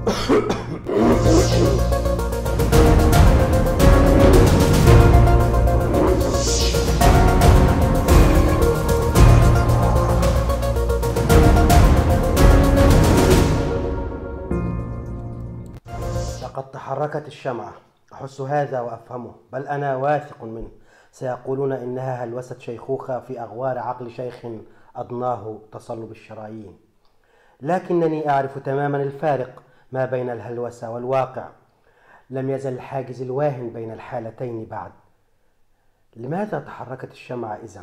لقد تحركت الشمعة أحس هذا وأفهمه بل أنا واثق منه سيقولون إنها هلوسة شيخوخة في أغوار عقل شيخ أضناه تصلب الشرايين لكنني أعرف تماما الفارق ما بين الهلوسة والواقع لم يزل الحاجز الواهن بين الحالتين بعد لماذا تحركت الشمعة إذن؟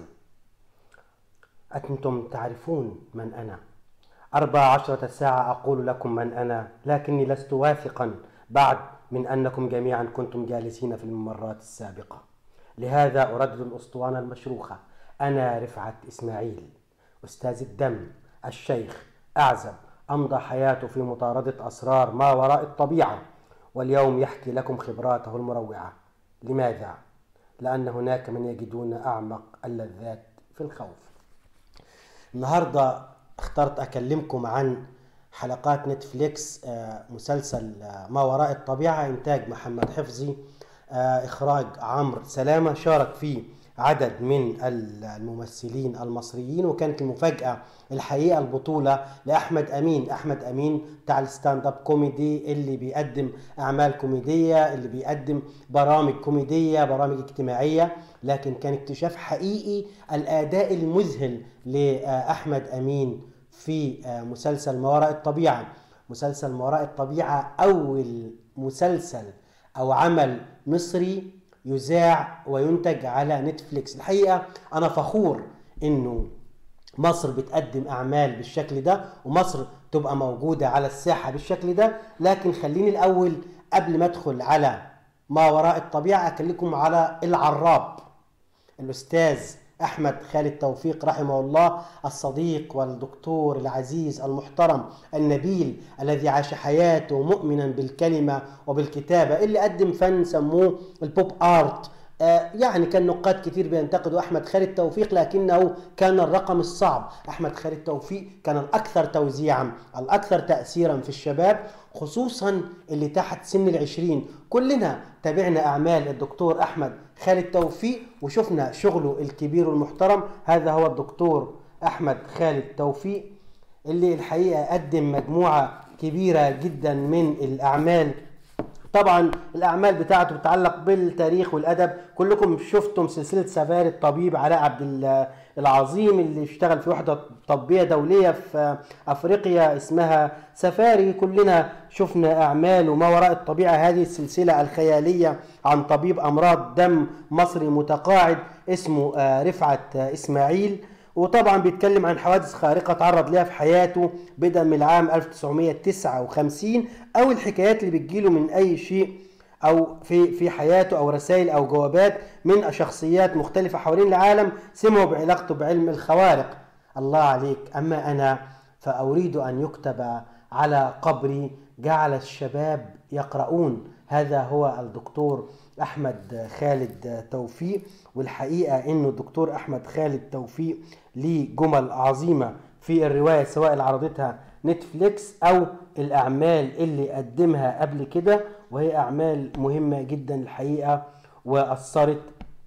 أنتم تعرفون من أنا أربع عشرة ساعة أقول لكم من أنا لكني لست واثقا بعد من أنكم جميعا كنتم جالسين في الممرات السابقة لهذا أردد الأسطوانة المشروخة أنا رفعت إسماعيل أستاذ الدم الشيخ أعزب أمضى حياته في مطاردة أسرار ما وراء الطبيعة واليوم يحكي لكم خبراته المروعة لماذا؟ لأن هناك من يجدون أعمق اللذات في الخوف النهارده اخترت اكلمكم عن حلقات نتفليكس آه، مسلسل آه، ما وراء الطبيعه انتاج محمد حفظي آه، اخراج عمرو سلامه شارك فيه عدد من الممثلين المصريين وكانت المفاجاه الحقيقه البطوله لاحمد امين احمد امين بتاع الستاند اب كوميدي اللي بيقدم اعمال كوميديه اللي بيقدم برامج كوميديه برامج اجتماعيه لكن كان اكتشاف حقيقي الاداء المذهل لاحمد امين في مسلسل ما وراء الطبيعه مسلسل ما وراء الطبيعه اول مسلسل او عمل مصري يذاع وينتج على نتفليكس الحقيقه انا فخور انه مصر بتقدم اعمال بالشكل ده ومصر تبقى موجوده على الساحه بالشكل ده لكن خليني الاول قبل ما ادخل على ما وراء الطبيعه اكلمكم على العراب الاستاذ احمد خالد توفيق رحمه الله الصديق والدكتور العزيز المحترم النبيل الذي عاش حياته مؤمنا بالكلمه وبالكتابه اللي قدم فن سموه البوب ارت آه يعني كان نقاد كتير بينتقدوا احمد خالد توفيق لكنه كان الرقم الصعب احمد خالد توفيق كان الاكثر توزيعا الاكثر تاثيرا في الشباب خصوصا اللي تحت سن العشرين كلنا تابعنا اعمال الدكتور احمد خالد توفيق وشفنا شغله الكبير والمحترم هذا هو الدكتور احمد خالد توفيق اللي الحقيقه قدم مجموعه كبيره جدا من الاعمال طبعا الاعمال بتاعته بتتعلق بالتاريخ والادب كلكم شفتم سلسله سفاري الطبيب علاء عبد العظيم اللي اشتغل في وحده طبيه دوليه في افريقيا اسمها سفاري كلنا شفنا اعمال وما وراء الطبيعه هذه السلسله الخياليه عن طبيب امراض دم مصري متقاعد اسمه رفعت اسماعيل وطبعا بيتكلم عن حوادث خارقه تعرض لها في حياته بدءا من العام 1959 او الحكايات اللي بتجيله من اي شيء او في في حياته او رسائل او جوابات من شخصيات مختلفه حوالين العالم سمعوا بعلاقته بعلم الخوارق الله عليك اما انا فاريد ان يكتب على قبري جعل الشباب يقرؤون هذا هو الدكتور احمد خالد توفيق والحقيقه انه الدكتور احمد خالد توفيق ليه جمل عظيمه في الروايه سواء اللي عرضتها نتفليكس او الاعمال اللي قدمها قبل كده وهي اعمال مهمه جدا الحقيقه واثرت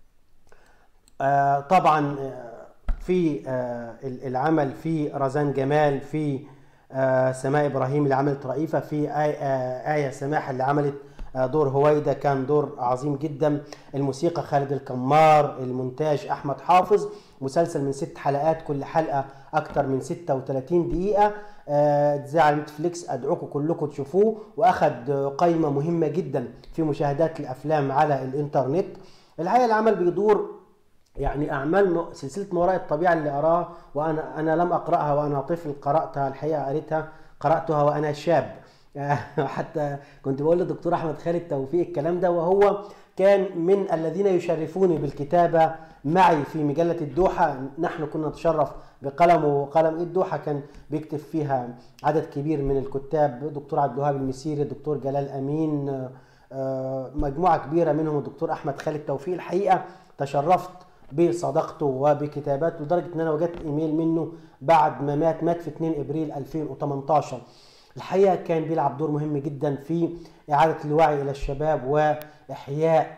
آه طبعا في آه العمل في رزان جمال في آه سماء ابراهيم اللي عملت رئيفه في آية, آية سماح اللي عملت دور هويدا كان دور عظيم جدا الموسيقى خالد الكمار المونتاج احمد حافظ مسلسل من ست حلقات كل حلقه اكتر من 36 دقيقه اتذاع على نتفليكس ادعوكم كلكم تشوفوه واخد قائمه مهمه جدا في مشاهدات الافلام على الانترنت الحقيقه العمل بيدور يعني اعمال سلسله ما وراء الطبيعه اللي اراها وانا انا لم اقراها وانا طفل قراتها الحقيقه قريتها قراتها وانا شاب حتى كنت بقول للدكتور احمد خالد توفيق الكلام ده وهو كان من الذين يشرفوني بالكتابه معي في مجله الدوحه نحن كنا نتشرف بقلمه وقلم الدوحه كان بيكتب فيها عدد كبير من الكتاب الدكتور عبد الوهاب المسيري الدكتور جلال امين مجموعه كبيره منهم الدكتور احمد خالد توفيق الحقيقه تشرفت بصداقته وبكتاباته لدرجه ان انا وجدت ايميل منه بعد ما مات مات في 2 ابريل 2018 الحقيقة كان بيلعب دور مهم جدا في إعادة الوعي إلى الشباب وإحياء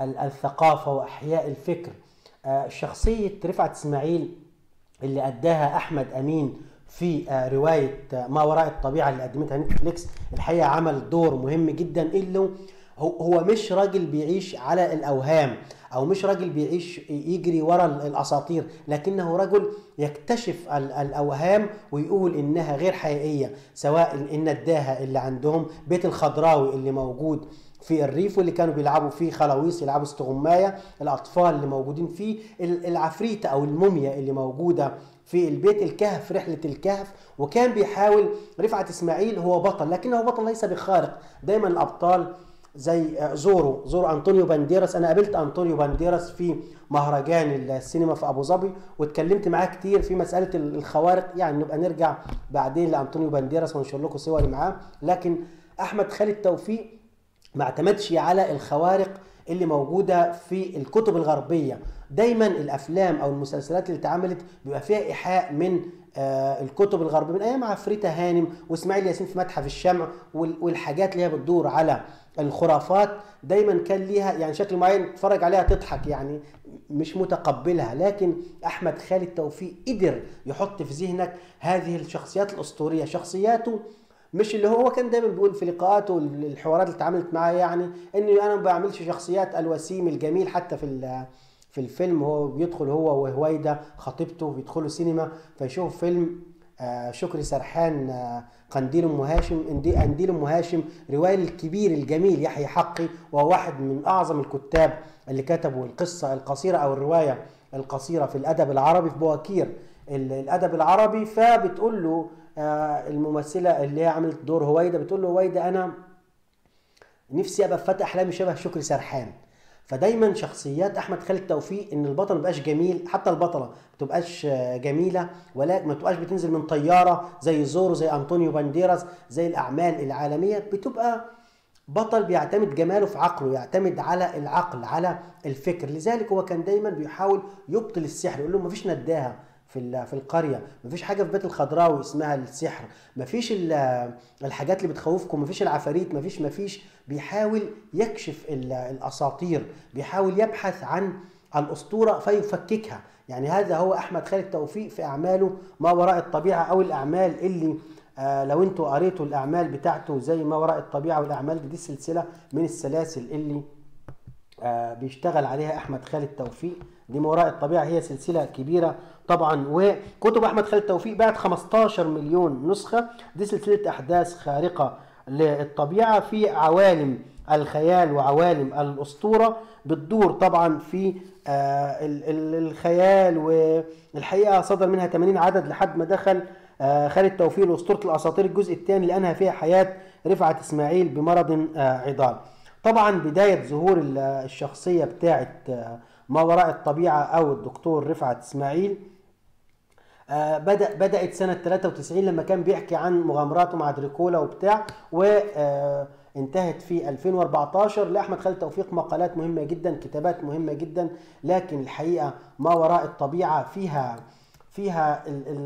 الثقافة وإحياء الفكر آه، شخصية رفعت إسماعيل اللي أداها أحمد أمين في آه، رواية آه، ما وراء الطبيعة اللي قدمتها نتفليكس الحقيقة عمل دور مهم جدا إنه هو مش راجل بيعيش على الأوهام أو مش راجل بيعيش يجري ورا الأساطير لكنه رجل يكتشف الأوهام ويقول إنها غير حقيقية سواء النداهة اللي عندهم بيت الخضراوي اللي موجود في الريف واللي كانوا بيلعبوا فيه خلاويص يلعبوا استغمايه الاطفال اللي موجودين فيه العفريته او الموميا اللي موجوده في البيت الكهف رحلة الكهف وكان بيحاول رفعت إسماعيل هو بطل لكنه بطل ليس بخارق دايما الأبطال زي زورو زورو أنطونيو بانديراس أنا قابلت أنطونيو بانديراس في مهرجان السينما في أبو ظبي واتكلمت معاه كتير في مسألة الخوارق يعني نبقى نرجع بعدين لأنطونيو بانديراس ونشر لكم صوري معاه لكن أحمد خالد توفيق ما اعتمدش على الخوارق اللي موجوده في الكتب الغربيه دايما الافلام او المسلسلات اللي اتعملت بيبقى فيها ايحاء من آه الكتب الغربيه من ايام عفريته هانم واسماعيل ياسين في متحف الشمع والحاجات اللي هي بتدور على الخرافات دايما كان ليها يعني شكل معين تتفرج عليها تضحك يعني مش متقبلها لكن احمد خالد توفيق قدر يحط في ذهنك هذه الشخصيات الاسطوريه شخصياته مش اللي هو كان دايما بيقول في لقاءاته الحوارات اللي اتعاملت معاه يعني اني انا ما بعملش شخصيات الوسيم الجميل حتى في في الفيلم هو بيدخل هو وهويدا خطيبته بيدخلوا سينما فيشوف فيلم آه، شكري سرحان آه، قنديل ام هاشم قنديل ام هاشم روايه الكبير الجميل يحيى حقي وهو واحد من اعظم الكتاب اللي كتبوا القصه القصيره او الروايه القصيره في الادب العربي في بواكير الادب العربي فبتقول له آه، الممثله اللي هي عملت دور هويدا بتقول له هويدا انا نفسي ابقى فتى احلامي شبه شكري سرحان فدايما شخصيات احمد خالد توفيق ان البطل ما بقاش جميل حتى البطله ما تبقاش آه، جميله ولا ما تبقاش بتنزل من طياره زي زورو زي انطونيو بانديراس زي الاعمال العالميه بتبقى بطل بيعتمد جماله في عقله يعتمد على العقل على الفكر لذلك هو كان دايما بيحاول يبطل السحر يقول لهم مفيش نداهه في في القريه مفيش حاجه في بيت الخضراوي اسمها السحر مفيش الحاجات اللي بتخوفكم مفيش العفاريت مفيش مفيش بيحاول يكشف الاساطير بيحاول يبحث عن الاسطوره فيفككها يعني هذا هو احمد خالد توفيق في اعماله ما وراء الطبيعه او الاعمال اللي آه لو انتوا قريتوا الاعمال بتاعته زي ما وراء الطبيعه والاعمال دي, دي سلسله من السلاسل اللي آه بيشتغل عليها احمد خالد توفيق دي ما وراء الطبيعه هي سلسله كبيره طبعا وكتب احمد خالد توفيق بعد 15 مليون نسخه دي سلسله احداث خارقه للطبيعه في عوالم الخيال وعوالم الاسطوره بتدور طبعا في آه الخيال والحقيقه صدر منها 80 عدد لحد ما دخل آه خالد توفيق لاسطوره الاساطير الجزء الثاني اللي انهى فيها حياه رفعت اسماعيل بمرض آه عضال طبعا بدايه ظهور الشخصيه بتاعه آه، ما وراء الطبيعه او الدكتور رفعت اسماعيل آه، بدا بدات سنه 93 لما كان بيحكي عن مغامراته مع دريكولا وبتاع وانتهت آه، في 2014 لاحمد خالد توفيق مقالات مهمه جدا كتابات مهمه جدا لكن الحقيقه ما وراء الطبيعه فيها فيها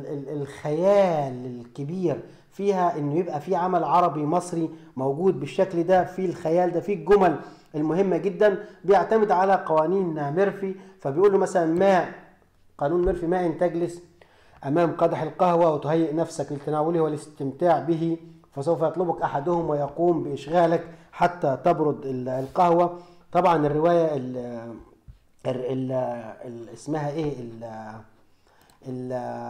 الخيال الكبير فيها انه يبقى في عمل عربي مصري موجود بالشكل ده في الخيال ده في الجمل المهمه جدا بيعتمد على قوانين ميرفي فبيقول له مثلا ما قانون ميرفي ما ان تجلس أمام قدح القهوة وتهيئ نفسك لتناوله والاستمتاع به فسوف يطلبك أحدهم ويقوم بإشغالك حتى تبرد القهوة طبعا الرواية ال ال ال اسمها ايه ال ال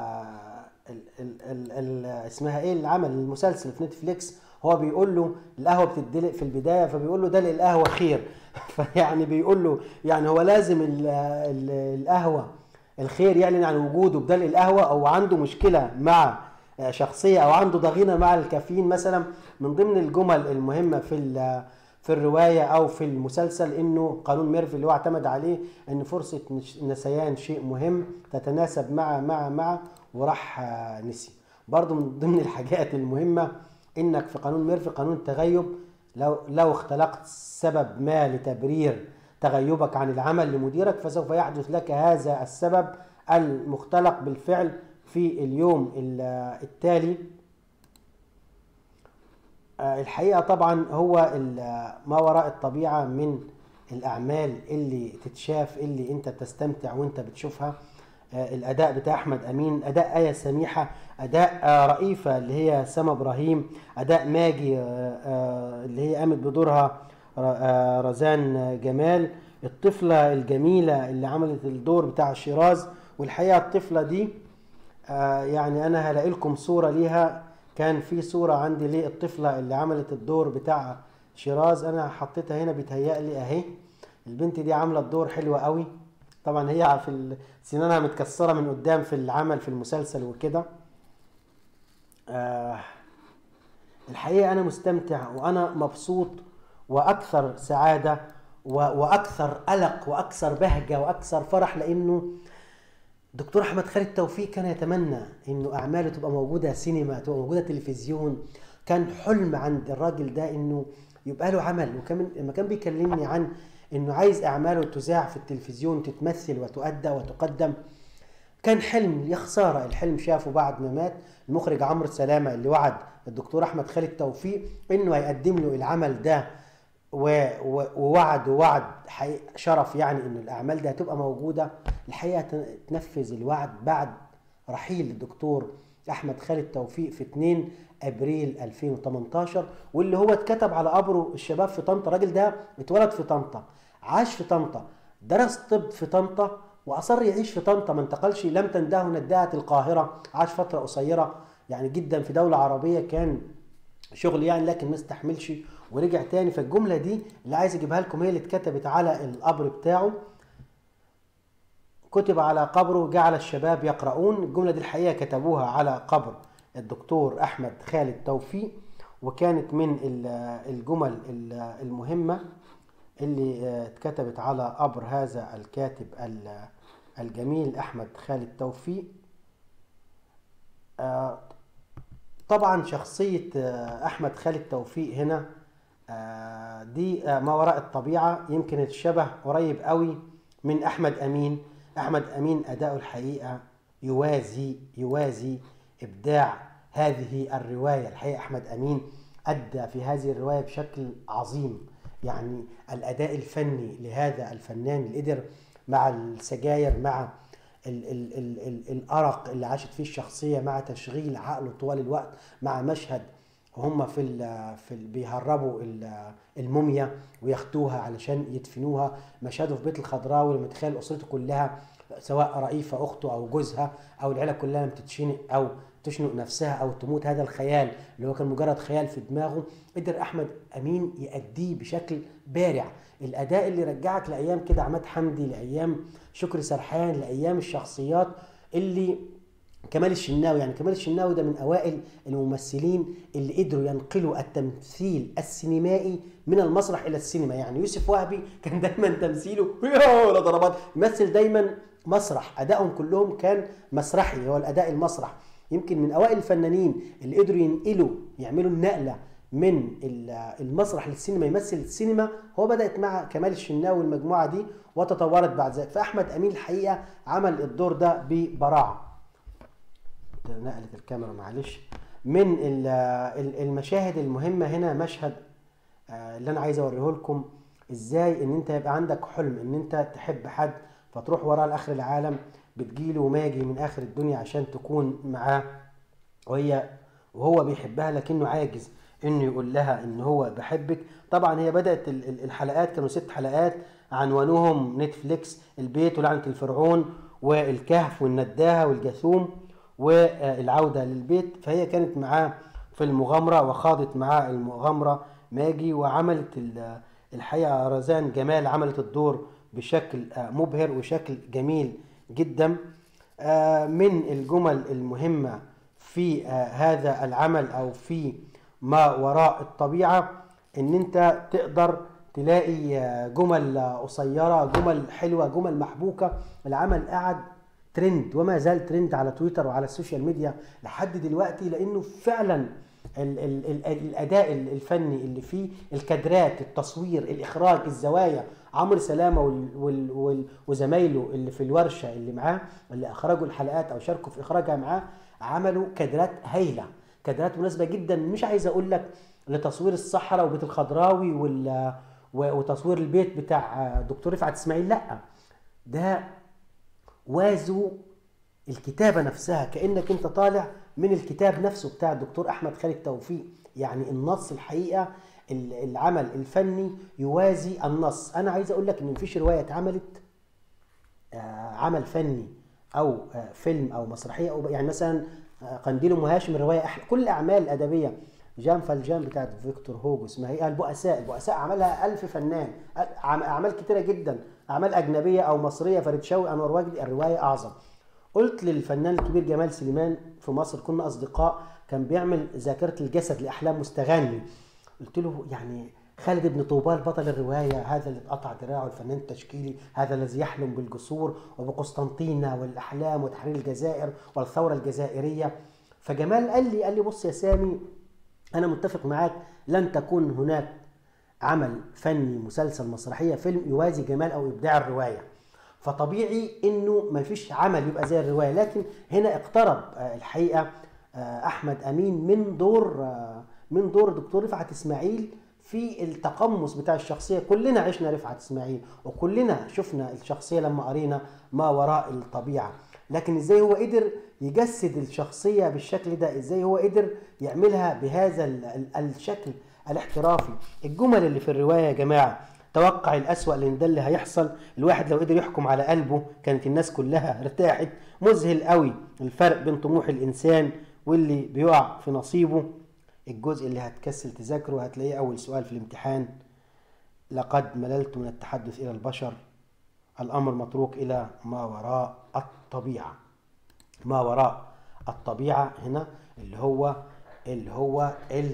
ال ال ال اسمها ايه العمل المسلسل في نتفليكس هو بيقول له القهوه بتدلق في البدايه فبيقول له دلق القهوه خير فيعني بيقول له يعني هو لازم القهوه الخير يعلن عن وجوده بدل القهوة أو عنده مشكلة مع آه، شخصية أو عنده ضغينة مع الكافيين مثلا من ضمن الجمل المهمة في في الرواية أو في المسلسل إنه قانون ميرفي اللي هو اعتمد عليه إن فرصة نسيان شيء مهم تتناسب مع مع مع وراح آه، نسي برضه من ضمن الحاجات المهمة إنك في قانون ميرفي قانون التغيب لو لو اختلقت سبب ما لتبرير تغيبك عن العمل لمديرك فسوف يحدث لك هذا السبب المختلق بالفعل في اليوم التالي آه، الحقيقة طبعا هو ال- ما وراء الطبيعة من الأعمال اللي تتشاف اللي أنت بتستمتع وأنت بتشوفها آه، الأداء بتاع أحمد أمين أداء آية سميحة أداء آه، رئيفة اللي هي سما إبراهيم أداء ماجي آه، آه، اللي هي قامت بدورها ر- آه، رزان جمال الطفلة الجميلة اللي عملت الدور بتاع شيراز والحقيقة الطفلة دي آه، يعني انا هلاقي لكم صوره ليها كان في صوره عندي للطفله اللي عملت الدور بتاع شيراز انا حطيتها هنا بيتهيألي اهي البنت دي عامله الدور حلوه قوي طبعا هي في ال- سنانها متكسره من قدام في العمل في المسلسل وكده آه الحقيقه انا مستمتع وانا مبسوط واكثر سعاده و- واكثر قلق واكثر بهجه واكثر فرح لانه دكتور احمد خالد توفيق كان يتمنى انه اعماله تبقى موجوده سينما تبقى موجوده تلفزيون كان حلم عند الراجل ده انه يبقى له عمل وكمان لما كان بيكلمني عن انه عايز اعماله تذاع في التلفزيون تتمثل وتؤدى وتقدم كان حلم يا خساره الحلم شافه بعد ما مات المخرج عمرو سلامه اللي وعد الدكتور احمد خالد توفيق انه هيقدم له العمل ده و- و- ووعد ووعد حقيقة شرف يعني ان الاعمال دي هتبقى موجوده الحقيقه ت- تنفذ الوعد بعد رحيل الدكتور احمد خالد توفيق في 2 ابريل 2018 واللي هو اتكتب على قبره الشباب في طنطا الراجل ده اتولد في طنطا عاش في طنطا درس طب في طنطا واصر يعيش في طنطا ما انتقلش لم تندهه نداهه القاهره عاش فتره قصيره يعني جدا في دوله عربيه كان شغل يعني لكن ما استحملش ورجع تاني فالجمله دي اللي عايز اجيبها لكم هي اللي اتكتبت على القبر بتاعه كتب على قبره جعل الشباب يقرؤون الجمله دي الحقيقه كتبوها على قبر الدكتور احمد خالد توفيق وكانت من ال- الجمل ال- المهمه اللي آه، اتكتبت على قبر هذا الكاتب ال- الجميل احمد خالد توفيق آه، طبعا شخصية آه، أحمد خالد توفيق هنا آه، دي آه، ما وراء الطبيعة يمكن الشبه قريب قوي من أحمد أمين أحمد أمين أداؤه الحقيقة يوازي يوازي إبداع هذه الرواية الحقيقة أحمد أمين أدى في هذه الرواية بشكل عظيم يعني الأداء الفني لهذا الفنان اللي قدر مع السجاير مع ال ال ال ال الارق اللي عاشت فيه الشخصيه مع تشغيل عقله طوال الوقت مع مشهد وهم في ال في ال بيهربوا ال- الموميا وياخدوها علشان يدفنوها مشهده في بيت الخضراوي لما تخيل اسرته كلها سواء رئيفه اخته او جوزها او العيله كلها لما تتشنق او تشنق نفسها او تموت هذا الخيال اللي هو كان مجرد خيال في دماغه قدر احمد امين يأديه بشكل بارع الاداء اللي رجعك لايام كده عماد حمدي لايام شكري سرحان لايام الشخصيات اللي كمال الشناوي يعني كمال الشناوي ده من اوائل الممثلين اللي قدروا ينقلوا التمثيل السينمائي من المسرح الى السينما يعني يوسف وهبي كان دايما تمثيله يا ولا ضربات يمثل دايما مسرح ادائهم كلهم كان مسرحي هو الاداء المسرح يمكن من اوائل الفنانين اللي قدروا ينقلوا يعملوا النقله من ال- المسرح للسينما يمثل السينما هو بدات مع كمال الشناوي والمجموعه دي وتطورت بعد ذلك فاحمد امين الحقيقه عمل الدور ده ببراعه نقلت الكاميرا معلش من ال- ال- المشاهد المهمة هنا مشهد آه، اللي انا عايز اوريه لكم ازاي ان انت يبقى عندك حلم ان انت تحب حد فتروح وراه لاخر العالم بتجيله ماجي من اخر الدنيا عشان تكون معاه وهي وهو بيحبها لكنه عاجز انه يقول لها ان هو بحبك طبعا هي بدات ال- ال- الحلقات كانوا ست حلقات عنوانهم نتفليكس البيت ولعنه الفرعون والكهف والنداهه والجاثوم والعوده للبيت فهي كانت معاه في المغامره وخاضت معاه المغامره ماجي وعملت ال- الحقيقه رزان جمال عملت الدور بشكل آه، مبهر وشكل جميل جدا آه، من الجمل المهمه في آه، هذا العمل او في ما وراء الطبيعه ان انت تقدر تلاقي آه، جمل آه، قصيره جمل حلوه جمل محبوكه العمل قعد ترند وما زال ترند على تويتر وعلى السوشيال ميديا لحد دلوقتي لانه فعلا ال ال ال الاداء الفني اللي فيه الكادرات التصوير الاخراج الزوايا عمرو سلامه وال وال وال وزمايله اللي في الورشه اللي معاه اللي اخرجوا الحلقات او شاركوا في اخراجها معاه عملوا كادرات هايله كادرات مناسبه جدا مش عايز اقول لك لتصوير الصحراء وبيت الخضراوي وال وتصوير البيت بتاع دكتور رفعت اسماعيل لا ده وازوا الكتابه نفسها كانك انت طالع من الكتاب نفسه بتاع الدكتور احمد خالد توفيق يعني النص الحقيقه العمل الفني يوازي النص انا عايز اقول لك ان مفيش روايه اتعملت آه، عمل فني او آه، فيلم او مسرحيه او يعني مثلا آه، قنديل ام هاشم الروايه كل الاعمال الادبيه جان فالجان بتاعت فيكتور هوجو اسمها ايه البؤساء البؤساء عملها ألف فنان اعمال كتيره جدا اعمال اجنبيه او مصريه فريد شوقي انور وجدي الروايه اعظم قلت للفنان الكبير جمال سليمان في مصر كنا اصدقاء كان بيعمل ذاكره الجسد لاحلام مستغني قلت له يعني خالد بن طوبال بطل الرواية هذا اللي اتقطع دراعه الفنان التشكيلي هذا الذي يحلم بالجسور وبقسطنطينة والأحلام وتحرير الجزائر والثورة الجزائرية فجمال قال لي قال لي بص يا سامي أنا متفق معاك لن تكون هناك عمل فني مسلسل مسرحية فيلم يوازي جمال أو إبداع الرواية فطبيعي انه ما فيش عمل يبقى زي الروايه لكن هنا اقترب آه، الحقيقه آه، احمد امين من دور آه، من دور دكتور رفعت اسماعيل في التقمص بتاع الشخصيه كلنا عشنا رفعت اسماعيل وكلنا شفنا الشخصيه لما قرينا ما وراء الطبيعه لكن ازاي هو قدر يجسد الشخصيه بالشكل ده ازاي هو قدر يعملها بهذا الشكل الاحترافي الجمل اللي في الروايه يا جماعه توقع الأسوأ لأن ده اللي هيحصل الواحد لو قدر يحكم على قلبه كانت الناس كلها ارتاحت مذهل قوي الفرق بين طموح الإنسان واللي بيقع في نصيبه الجزء اللي هتكسل تذاكره هتلاقيه أول سؤال في الامتحان لقد مللت من التحدث إلى البشر الأمر متروك إلى ما وراء الطبيعة ما وراء الطبيعة هنا اللي هو اللي هو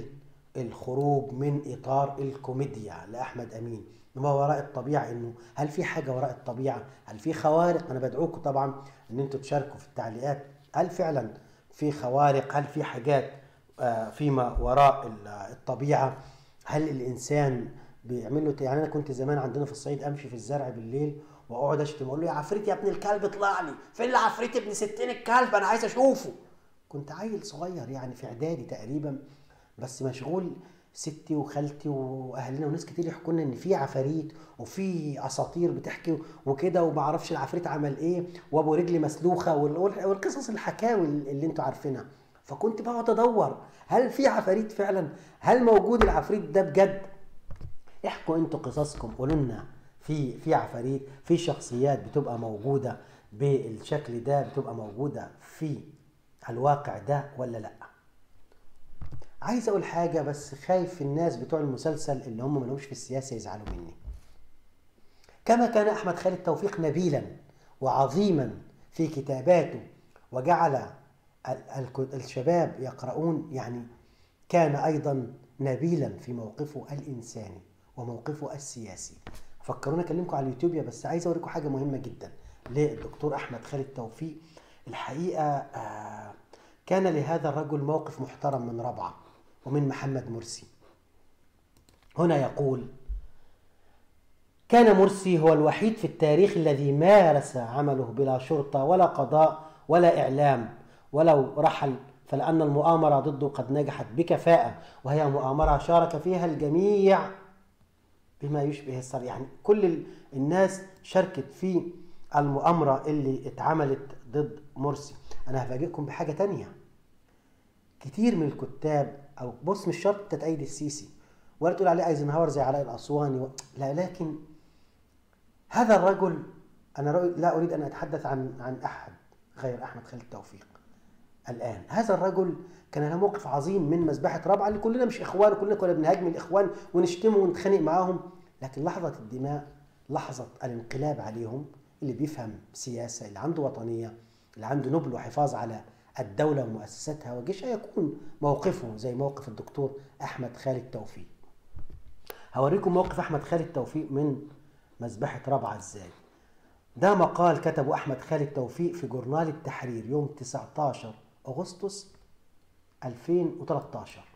الخروج من إطار الكوميديا لأحمد أمين ما وراء الطبيعة انه هل في حاجة وراء الطبيعة هل في خوارق انا بدعوكم طبعا ان انتم تشاركوا في التعليقات هل فعلا في خوارق هل في حاجات آه، فيما وراء الطبيعة هل الانسان بيعمل له يعني انا كنت زمان عندنا في الصعيد امشي في الزرع بالليل واقعد اشتم اقول له يا عفريت يا ابن الكلب اطلع لي فين العفريت ابن ستين الكلب انا عايز اشوفه كنت عيل صغير يعني في اعدادي تقريبا بس مشغول ستي وخالتي واهلنا وناس كتير يحكوا لنا ان في عفاريت وفي اساطير بتحكي وكده وما اعرفش العفريت عمل ايه وابو رجلي مسلوخه والقصص الحكاوي اللي انتوا عارفينها فكنت بقعد ادور هل في عفاريت فعلا هل موجود العفريت ده بجد احكوا انتوا قصصكم قولوا لنا في في عفاريت في شخصيات بتبقى موجوده بالشكل ده بتبقى موجوده في الواقع ده ولا لا عايز اقول حاجه بس خايف الناس بتوع المسلسل اللي هم ملهمش في السياسه يزعلوا مني كما كان احمد خالد توفيق نبيلا وعظيما في كتاباته وجعل الشباب يقرؤون يعني كان ايضا نبيلا في موقفه الانساني وموقفه السياسي فكرونا اكلمكم على اليوتيوب بس عايز اوريكم حاجه مهمه جدا للدكتور احمد خالد توفيق الحقيقه آه، كان لهذا الرجل موقف محترم من ربعه ومن محمد مرسي هنا يقول كان مرسي هو الوحيد في التاريخ الذي مارس عمله بلا شرطة ولا قضاء ولا إعلام ولو رحل فلأن المؤامرة ضده قد نجحت بكفاءة وهي مؤامرة شارك فيها الجميع بما يشبه الصر يعني كل الناس شاركت في المؤامرة اللي اتعملت ضد مرسي أنا هفاجئكم بحاجة تانية كتير من الكتاب او بص مش شرط تتأيد السيسي ولا تقول عليه ايزنهاور زي علاء الاسواني و... لا لكن هذا الرجل انا لا اريد ان اتحدث عن عن احد غير احمد خالد توفيق الان هذا الرجل كان له موقف عظيم من مذبحه رابعه اللي كلنا مش اخوان وكلنا كنا بنهاجم الاخوان ونشتمه ونتخانق معاهم لكن لحظه الدماء لحظه الانقلاب عليهم اللي بيفهم سياسه اللي عنده وطنيه اللي عنده نبل وحفاظ على الدولة ومؤسساتها وجيشها يكون موقفه زي موقف الدكتور أحمد خالد توفيق هوريكم موقف أحمد خالد توفيق من مذبحة رابعة ازاي ده مقال كتبه أحمد خالد توفيق في جورنال التحرير يوم 19 أغسطس 2013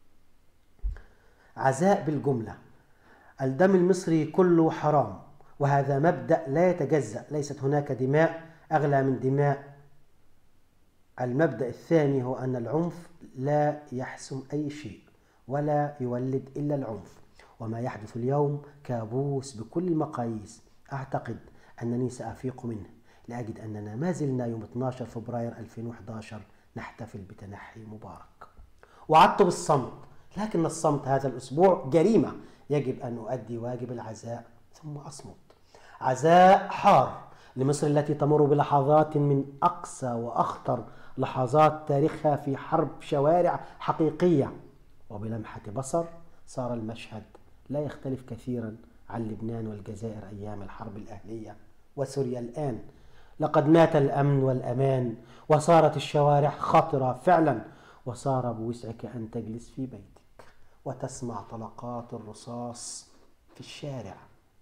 عزاء بالجملة الدم المصري كله حرام وهذا مبدأ لا يتجزأ ليست هناك دماء أغلى من دماء المبدأ الثاني هو أن العنف لا يحسم أي شيء ولا يولد إلا العنف وما يحدث اليوم كابوس بكل المقاييس أعتقد أنني سأفيق منه لأجد أننا ما زلنا يوم 12 فبراير 2011 نحتفل بتنحي مبارك وعدت بالصمت لكن الصمت هذا الأسبوع جريمة يجب أن أؤدي واجب العزاء ثم أصمت عزاء حار لمصر التي تمر بلحظات من أقسى وأخطر لحظات تاريخها في حرب شوارع حقيقية وبلمحة بصر صار المشهد لا يختلف كثيرا عن لبنان والجزائر أيام الحرب الأهلية وسوريا الآن لقد مات الأمن والأمان وصارت الشوارع خطرة فعلا وصار بوسعك أن تجلس في بيتك وتسمع طلقات الرصاص في الشارع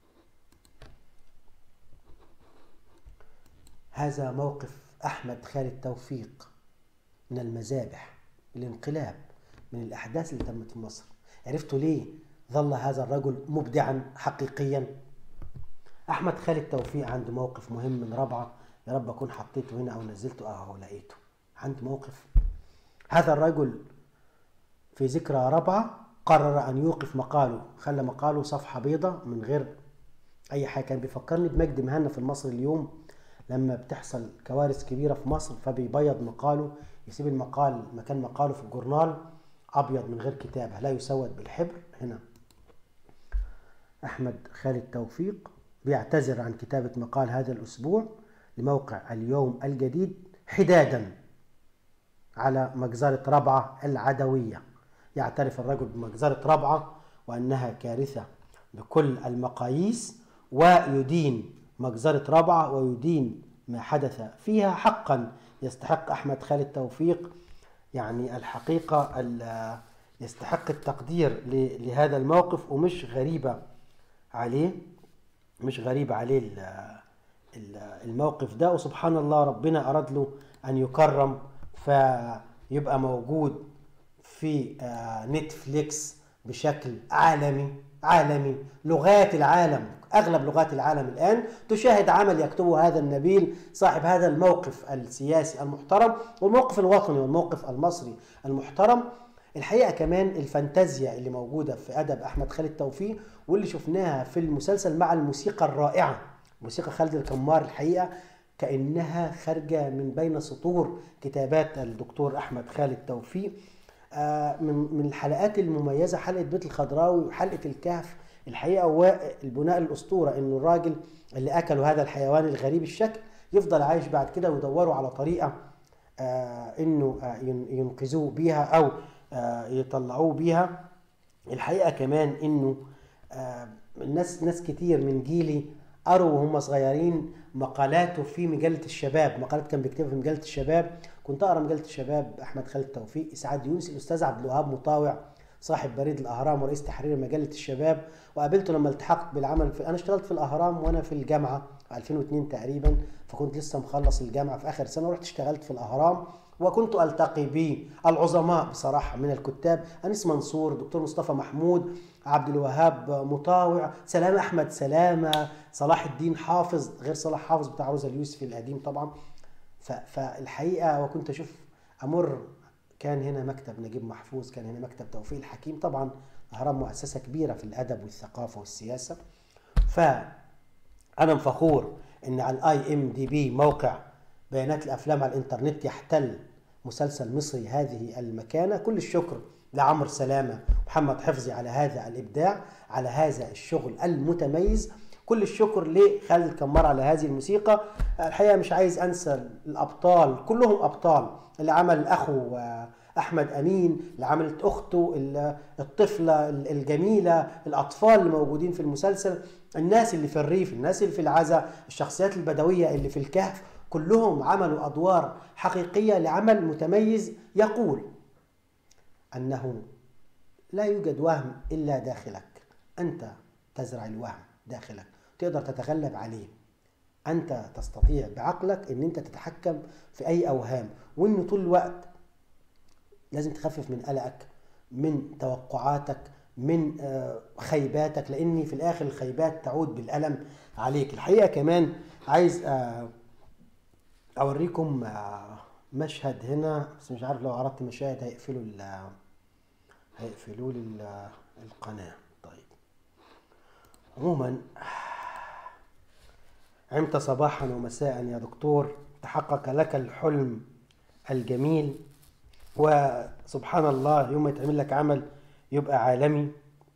هذا موقف أحمد خالد توفيق من المذابح الانقلاب من الأحداث اللي تمت في مصر عرفتوا ليه ظل هذا الرجل مبدعا حقيقيا أحمد خالد توفيق عنده موقف مهم من رابعة يا رب أكون حطيته هنا أو نزلته أو لقيته عنده موقف هذا الرجل في ذكرى رابعة قرر أن يوقف مقاله خلى مقاله صفحة بيضة من غير أي حاجة كان بيفكرني بمجد مهنا في المصري اليوم لما بتحصل كوارث كبيرة في مصر فبيبيض مقاله يسيب المقال مكان مقاله في الجورنال أبيض من غير كتابة لا يسود بالحبر هنا أحمد خالد توفيق بيعتذر عن كتابة مقال هذا الأسبوع لموقع اليوم الجديد حدادا على مجزرة ربعة العدوية يعترف الرجل بمجزرة ربعة وأنها كارثة بكل المقاييس ويدين مجزرة رابعة ويدين ما حدث فيها حقا يستحق أحمد خالد توفيق يعني الحقيقة يستحق التقدير لهذا الموقف ومش غريبة عليه مش غريبة عليه الموقف ده وسبحان الله ربنا أراد له أن يكرم فيبقى موجود في آه، نتفليكس بشكل عالمي عالمي لغات العالم أغلب لغات العالم الآن تشاهد عمل يكتبه هذا النبيل صاحب هذا الموقف السياسي المحترم والموقف الوطني والموقف المصري المحترم الحقيقة كمان الفانتازيا اللي موجودة في أدب أحمد خالد توفيق واللي شفناها في المسلسل مع الموسيقى الرائعة موسيقى خالد الكمار الحقيقة كأنها خارجة من بين سطور كتابات الدكتور أحمد خالد توفيق آه، من الحلقات المميزة حلقة بيت الخضراوي وحلقة الكهف الحقيقه هو البناء الاسطوره انه الراجل اللي اكلوا هذا الحيوان الغريب الشكل يفضل عايش بعد كده ويدوروا على طريقه آه انه آه ينقذوه بيها او آه يطلعوه بيها الحقيقه كمان انه آه الناس ناس كتير من جيلي قروا وهم صغيرين مقالاته في مجله الشباب مقالات كان بيكتبها في مجله الشباب كنت اقرا مجله الشباب احمد خالد توفيق اسعاد يونس الاستاذ عبد الوهاب مطاوع صاحب بريد الاهرام ورئيس تحرير مجله الشباب وقابلته لما التحقت بالعمل في انا اشتغلت في الاهرام وانا في الجامعه 2002 تقريبا فكنت لسه مخلص الجامعه في اخر سنه ورحت اشتغلت في الاهرام وكنت التقي بالعظماء بصراحه من الكتاب انيس منصور دكتور مصطفى محمود عبد الوهاب مطاوع سلام احمد سلامه صلاح الدين حافظ غير صلاح حافظ بتاع روزا اليوسفي القديم طبعا فالحقيقه وكنت اشوف امر كان هنا مكتب نجيب محفوظ كان هنا مكتب توفيق الحكيم طبعا اهرام مؤسسه كبيره في الادب والثقافه والسياسه فانا فخور ان على الاي ام دي بي موقع بيانات الافلام على الانترنت يحتل مسلسل مصري هذه المكانه كل الشكر لعمر سلامه محمد حفظي على هذا الابداع على هذا الشغل المتميز كل الشكر لخالد الكمار على هذه الموسيقى الحقيقه مش عايز انسى الابطال كلهم ابطال اللي عمل اخو احمد امين اللي عملت اخته الطفله الجميله الاطفال اللي موجودين في المسلسل الناس اللي في الريف الناس اللي في العزا الشخصيات البدويه اللي في الكهف كلهم عملوا ادوار حقيقيه لعمل متميز يقول انه لا يوجد وهم الا داخلك انت تزرع الوهم داخلك تقدر تتغلب عليه انت تستطيع بعقلك ان انت تتحكم في اي اوهام وان طول الوقت لازم تخفف من قلقك من توقعاتك من آه، خيباتك لان في الاخر الخيبات تعود بالالم عليك الحقيقه كمان عايز آه، اوريكم آه، مشهد هنا بس مش عارف لو عرضت مشاهد هيقفلوا هيقفلوا لي ال- القناة طيب عموما عمت صباحا ومساء يا دكتور تحقق لك الحلم الجميل وسبحان الله يوم ما يتعمل لك عمل يبقى عالمي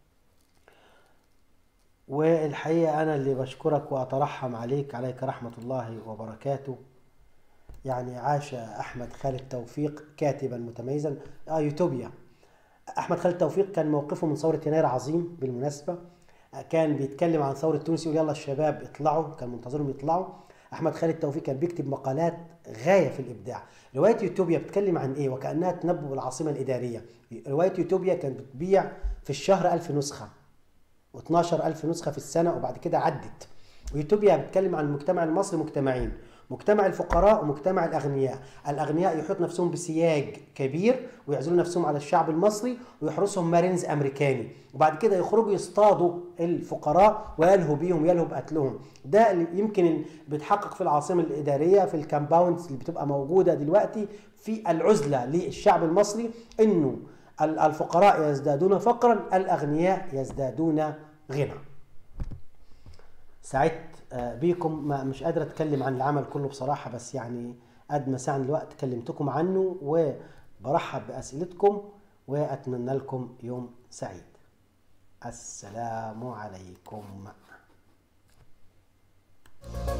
والحقيقة أنا اللي بشكرك وأترحم عليك عليك رحمة الله وبركاته يعني عاش أحمد خالد توفيق كاتبا متميزا آه يوتوبيا أحمد خالد توفيق كان موقفه من ثورة يناير عظيم بالمناسبة كان بيتكلم عن ثورة تونس يقول يلا الشباب اطلعوا كان منتظرهم يطلعوا أحمد خالد توفيق كان بيكتب مقالات غاية في الإبداع رواية يوتوبيا بتتكلم عن إيه وكأنها تنبؤ بالعاصمة الإدارية رواية يوتوبيا كانت بتبيع في الشهر ألف نسخة و12 ألف نسخة في السنة وبعد كده عدت ويوتوبيا بتتكلم عن المجتمع المصري مجتمعين مجتمع الفقراء ومجتمع الأغنياء الأغنياء يحيط نفسهم بسياج كبير ويعزلوا نفسهم على الشعب المصري ويحرسهم مارينز أمريكاني وبعد كده يخرجوا يصطادوا الفقراء ويلهوا بيهم يلهوا بقتلهم ده اللي يمكن اللي بيتحقق في العاصمة الإدارية في الكامباوندز اللي بتبقى موجودة دلوقتي في العزلة للشعب المصري إنه ال- الفقراء يزدادون فقرا الأغنياء يزدادون غنى سعدت آه، بيكم ما مش قادر اتكلم عن العمل كله بصراحة بس يعني قد ما سعني الوقت كلمتكم عنه وبرحب بأسئلتكم وأتمنى لكم يوم سعيد السلام عليكم